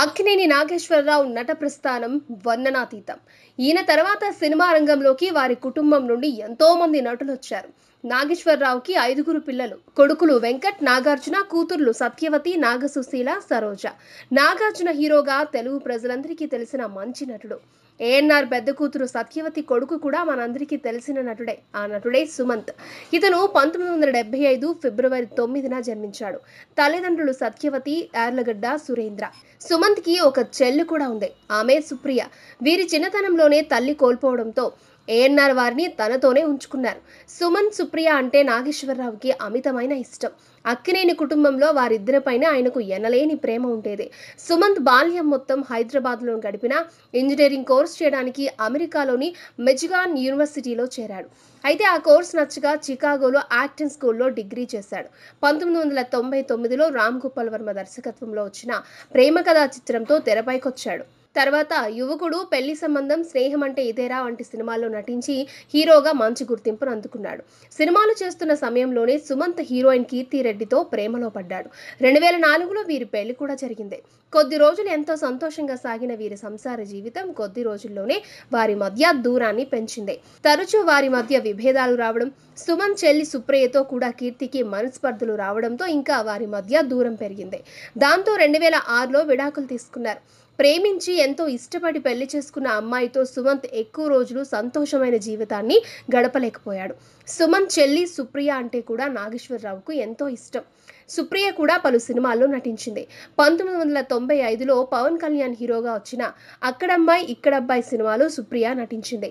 అక్కినేని నాగేశ్వరరావు నట ప్రస్థానం వర్ణనాతీతం ఈయన తర్వాత సినిమా రంగంలోకి వారి కుటుంబం నుండి ఎంతో మంది నటులు వచ్చారు నాగేశ్వరరావుకి ఐదుగురు పిల్లలు కొడుకులు వెంకట్ నాగార్జున కూతుర్లు సత్యవతి నాగసుశీల సరోజ నాగార్జున హీరోగా తెలుగు ప్రజలందరికీ తెలిసిన మంచి నటుడు ఏఎన్ఆర్ పెద్ద కూతురు సత్యవతి కొడుకు కూడా మనందరికీ తెలిసిన నటుడే ఆ నటుడే సుమంత్ ఇతను పంతొమ్మిది వందల డెబ్బై ఐదు ఫిబ్రవరి తొమ్మిదిన జన్మించాడు తల్లిదండ్రులు సత్యవతి యార్లగడ్డ సురేంద్ర సుమంత్కి ఒక చెల్లి కూడా ఉంది ఆమె సుప్రియ వీరి చిన్నతనంలోనే తల్లి కోల్పోవడంతో ఏఎన్ఆర్ వారిని తనతోనే ఉంచుకున్నారు సుమన్ సుప్రియ అంటే నాగేశ్వరరావుకి అమితమైన ఇష్టం అక్కినేని కుటుంబంలో వారిద్దరిపైన ఆయనకు ఎనలేని ప్రేమ ఉండేది సుమంత్ బాల్యం మొత్తం హైదరాబాద్లో గడిపిన ఇంజనీరింగ్ కోర్స్ చేయడానికి అమెరికాలోని మెజిగాన్ యూనివర్సిటీలో చేరాడు అయితే ఆ కోర్స్ నచ్చగా చికాగోలో యాక్టింగ్ స్కూల్లో డిగ్రీ చేశాడు పంతొమ్మిది వందల తొంభై తొమ్మిదిలో రామ్ గోపాల్ వర్మ దర్శకత్వంలో వచ్చిన ప్రేమ కథా చిత్రంతో తెరపైకొచ్చాడు తర్వాత యువకుడు పెళ్లి సంబంధం స్నేహం అంటే ఇదేరా వంటి సినిమాల్లో నటించి హీరోగా మంచి గుర్తింపును అందుకున్నాడు సినిమాలు చేస్తున్న సమయంలోనే సుమంత్ హీరోయిన్ కీర్తి రెడ్డితో ప్రేమలో పడ్డాడు రెండు వేల నాలుగులో వీరి పెళ్లి కూడా జరిగింది కొద్ది రోజులు ఎంతో సంతోషంగా సాగిన వీరి సంసార జీవితం కొద్ది రోజుల్లోనే వారి మధ్య దూరాన్ని పెంచింది తరచూ వారి మధ్య విభేదాలు రావడం సుమన్ చెల్లి సుప్రియతో కూడా కీర్తికి మనస్పర్ధలు రావడంతో ఇంకా వారి మధ్య దూరం పెరిగింది దాంతో రెండు వేల ఆరులో విడాకులు తీసుకున్నారు ప్రేమించి ఎంతో ఇష్టపడి పెళ్లి చేసుకున్న అమ్మాయితో సుమంత్ ఎక్కువ రోజులు సంతోషమైన జీవితాన్ని గడపలేకపోయాడు సుమంత్ చెల్లి సుప్రియ అంటే కూడా నాగేశ్వరరావుకు ఎంతో ఇష్టం సుప్రియ కూడా పలు సినిమాల్లో నటించింది పంతొమ్మిది వందల తొంభై ఐదులో పవన్ కళ్యాణ్ హీరోగా వచ్చిన అక్కడమ్మాయి ఇక్కడబ్బాయి సినిమాలో సుప్రియ నటించింది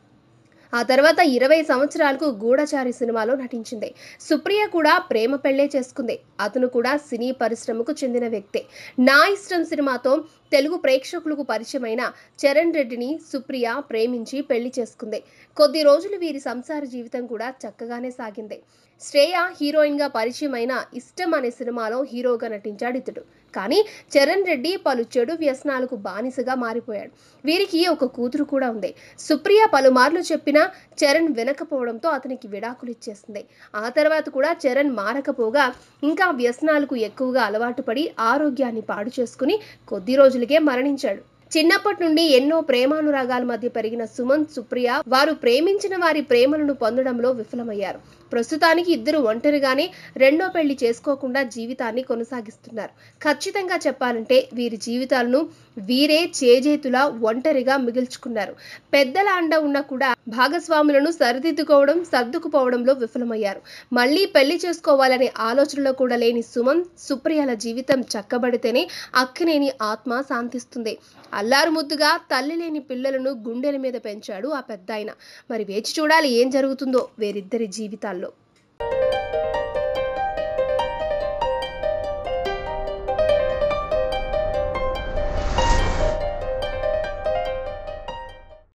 ఆ తర్వాత ఇరవై సంవత్సరాలకు గూఢచారి సినిమాలో నటించింది సుప్రియ కూడా ప్రేమ పెళ్లే చేసుకుంది అతను కూడా సినీ పరిశ్రమకు చెందిన వ్యక్తే నా ఇష్టం సినిమాతో తెలుగు ప్రేక్షకులకు పరిచయమైన చరణ్ రెడ్డిని సుప్రియ ప్రేమించి పెళ్లి చేసుకుంది కొద్ది రోజులు వీరి సంసార జీవితం కూడా చక్కగానే సాగింది శ్రేయ హీరోయిన్గా పరిచయమైన ఇష్టం అనే సినిమాలో హీరోగా నటించాడు ఇతడు కానీ చరణ్ రెడ్డి పలు చెడు వ్యసనాలకు బానిసగా మారిపోయాడు వీరికి ఒక కూతురు కూడా ఉంది సుప్రియ పలుమార్లు చెప్పినా చరణ్ వినకపోవడంతో అతనికి విడాకులు ఇచ్చేసింది ఆ తర్వాత కూడా చరణ్ మారకపోగా ఇంకా వ్యసనాలకు ఎక్కువగా అలవాటు పడి ఆరోగ్యాన్ని పాడు చేసుకుని కొద్ది రోజులకే మరణించాడు చిన్నప్పటి నుండి ఎన్నో ప్రేమానురాగాల మధ్య పెరిగిన సుమంత్ సుప్రియ వారు ప్రేమించిన వారి ప్రేమలను పొందడంలో విఫలమయ్యారు ప్రస్తుతానికి ఇద్దరు ఒంటరిగానే రెండో పెళ్లి చేసుకోకుండా జీవితాన్ని కొనసాగిస్తున్నారు ఖచ్చితంగా చెప్పాలంటే వీరి జీవితాలను వీరే చేజేతులా ఒంటరిగా మిగిల్చుకున్నారు పెద్దల అండ ఉన్నా కూడా భాగస్వాములను సరిదిద్దుకోవడం సర్దుకుపోవడంలో విఫలమయ్యారు మళ్ళీ పెళ్లి చేసుకోవాలనే ఆలోచనలో కూడా లేని సుమన్ సుప్రియల జీవితం చక్కబడితేనే అక్కినేని ఆత్మ శాంతిస్తుంది అల్లారు ముద్దుగా తల్లి లేని పిల్లలను గుండెల మీద పెంచాడు ఆ పెద్దాయన మరి వేచి చూడాలి ఏం జరుగుతుందో వీరిద్దరి జీవితాల్లో